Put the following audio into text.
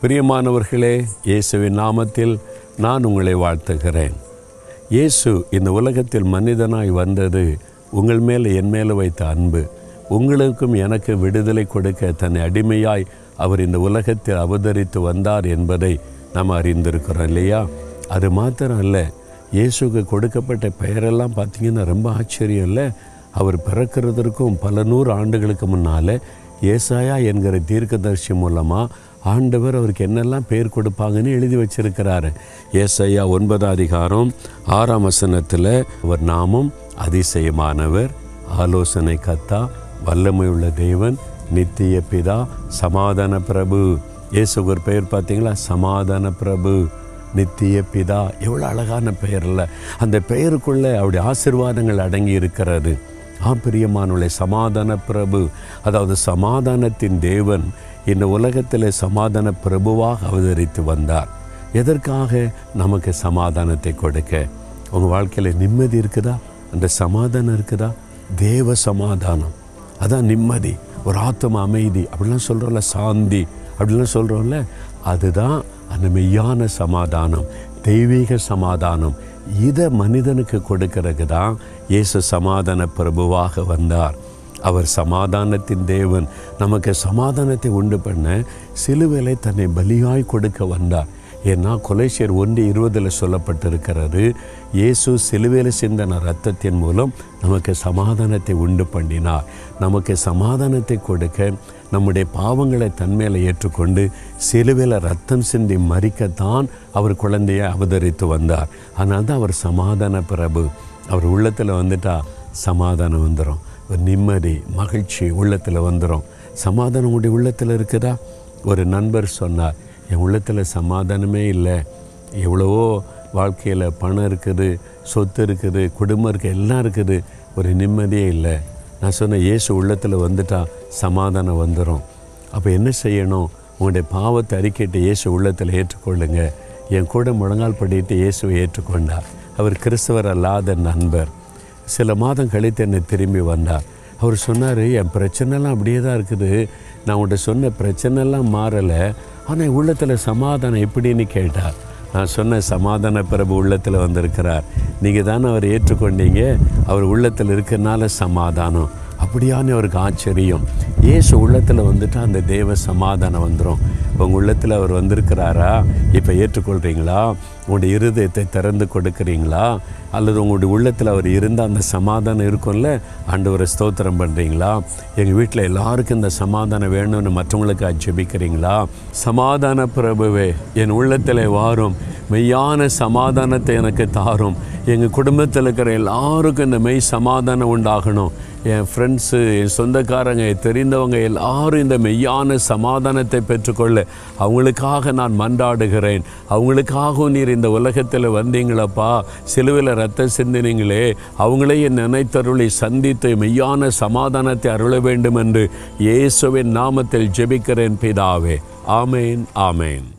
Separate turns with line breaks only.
பிரியமானவர்களே இயேசுவின் நாமத்தில் நான் உங்களை வாழ்த்துகிறேன் இயேசு இந்த உலகத்தில் மனிதனாய் வந்தது உங்கள் மேலே என் மேலே வைத்த அன்பு உங்களுக்கும் எனக்கு விடுதலை கொடுக்க தன்னை அடிமையாய் அவர் இந்த உலகத்தில் அவதரித்து வந்தார் என்பதை நாம் அறிந்திருக்கிறோம் இல்லையா அது மாத்திரம் அல்ல இயேசுக்கு கொடுக்கப்பட்ட பெயரெல்லாம் பார்த்தீங்கன்னா ரொம்ப ஆச்சரியம் இல்லை அவர் பிறக்கிறதற்கும் பல நூறு ஆண்டுகளுக்கு முன்னால் ஏசாயா என்கிற தீர்க்கதரிசி மூலமாக ஆண்டவர் அவருக்கு என்னெல்லாம் பேர் கொடுப்பாங்கன்னு எழுதி வச்சிருக்கிறாரு ஏசாயா ஒன்பதாம் அதிகாரம் ஆறாம் வசனத்தில் அவர் நாமம் அதிசயமானவர் ஆலோசனை கத்தா வல்லமையுள்ள தேவன் நித்திய பிதா சமாதான பிரபு இயேசுக்கு ஒரு பெயர் பார்த்தீங்களா சமாதான பிரபு நித்திய பிதா எவ்வளோ அழகான பெயர் இல்லை அந்த பெயருக்குள்ளே அவருடைய ஆசிர்வாதங்கள் அடங்கி இருக்கிறது ஆ பிரியமானுடைய சமாதான பிரபு அதாவது சமாதானத்தின் தேவன் இந்த உலகத்தில் சமாதான பிரபுவாக அவதரித்து வந்தார் எதற்காக நமக்கு சமாதானத்தை கொடுக்க உங்கள் வாழ்க்கையில் நிம்மதி இருக்குதா அந்த சமாதானம் இருக்குதா தேவ சமாதானம் அதான் நிம்மதி ஒரு ஆத்ம அமைதி அப்படிலாம் சொல்கிறோம்ல சாந்தி அப்படிலாம் சொல்கிறோம்ல அதுதான் அந்த மெய்யான சமாதானம் தெய்வீக சமாதானம் இதை மனிதனுக்கு கொடுக்கறதுக்கு தான் இயேசு சமாதான பிரபுவாக வந்தார் அவர் சமாதானத்தின் தேவன் நமக்கு சமாதானத்தை உண்டு பண்ண சிலுவையிலே தன்னை பலியாய் கொடுக்க வந்தார் ஏன்னா கொலேசியர் ஒன்று இருபதில் சொல்லப்பட்டிருக்கிறது இயேசு சிலுவையில் சிந்தன ரத்தத்தின் மூலம் நமக்கு சமாதானத்தை உண்டு பண்ணினார் நமக்கு சமாதானத்தை கொடுக்க நம்முடைய பாவங்களை தன்மையில் ஏற்றுக்கொண்டு சிலுவையில் ரத்தம் சிந்தி மறிக்கத்தான் அவர் குழந்தையை அவதரித்து வந்தார் அதனால தான் அவர் சமாதான பிரபு அவர் உள்ளத்தில் வந்துட்டா சமாதானம் வந்துடும் ஒரு நிம்மதி மகிழ்ச்சி உள்ளத்தில் வந்துடும் சமாதானம் உங்களுடைய உள்ளத்தில் இருக்குதா ஒரு நண்பர் சொன்னார் என் உள்ளத்தில் சமாதானமே இல்லை எவ்வளவோ வாழ்க்கையில் பணம் இருக்குது சொத்து இருக்குது குடும்பம் இருக்குது எல்லாம் இருக்குது ஒரு நிம்மதியே இல்லை நான் சொன்னேன் இயேசு உள்ளத்தில் வந்துட்டா சமாதானம் வந்துடும் அப்போ என்ன செய்யணும் உங்களுடைய பாவத்தை அறிக்கையிட்டு இயேசு உள்ளத்தில் ஏற்றுக்கொள்ளுங்க என் கூட முழங்கால் படிட்டு இயேசுவை ஏற்றுக்கொண்டார் அவர் கிறிஸ்தவர் அல்லாத நண்பர் சில மாதம் கழித்து என்னை திரும்பி வந்தார் அவர் சொன்னார் என் பிரச்சனைலாம் அப்படியே தான் இருக்குது நான் உங்கள்கிட்ட சொன்ன பிரச்சனைலாம் மாறலை ஆனால் என் உள்ளத்தில் சமாதானம் எப்படின்னு கேட்டார் நான் சொன்ன சமாதான பிரபு உள்ளத்தில் வந்திருக்கிறார் நீங்கள் தானே அவர் ஏற்றுக்கொண்டீங்க அவர் உள்ளத்தில் இருக்கிறனால சமாதானம் அப்படியான அவருக்கு ஆச்சரியம் ஏசு உள்ளத்தில் வந்துட்டு அந்த தேவ சமாதானம் வந்துடும் உங்கள் உள்ளத்தில் அவர் வந்திருக்கிறாரா இப்போ ஏற்றுக்கொள்கிறீங்களா உங்களுடைய இருதயத்தை திறந்து கொடுக்குறீங்களா அல்லது உங்களுடைய உள்ளத்தில் அவர் இருந்த அந்த சமாதானம் இருக்கும்ல ஆண்டவரை ஸ்தோத்திரம் பண்ணுறீங்களா எங்கள் வீட்டில் எல்லாருக்கும் இந்த சமாதானம் வேணும்னு மற்றவங்களுக்கு ஜெபிக்கிறீங்களா சமாதான பிரபுவே என் உள்ளத்தில் வாரும் மெய்யான சமாதானத்தை எனக்கு தாரும் எங்கள் குடும்பத்தில் இருக்கிற எல்லாருக்கும் இந்த மெய் சமாதானம் உண்டாகணும் என் ஃப்ரெண்ட்ஸு என் சொந்தக்காரங்க தெரிந்தவங்க எல்லாரும் இந்த மெய்யான சமாதானத்தை பெற்றுக்கொள்ள அவங்களுக்காக நான் மன்றாடுகிறேன் அவங்களுக்காகவும் நீர் இந்த உலகத்தில் வந்தீங்களப்பா சிலுவையில் ரத்த சிந்தினீங்களே அவங்களையும் நினைத்தருளை சந்தித்து மெய்யான சமாதானத்தை அருள வேண்டும் என்று இயேசுவின் நாமத்தில் ஜெபிக்கிறேன் பிதாவே ஆமேன் ஆமேன்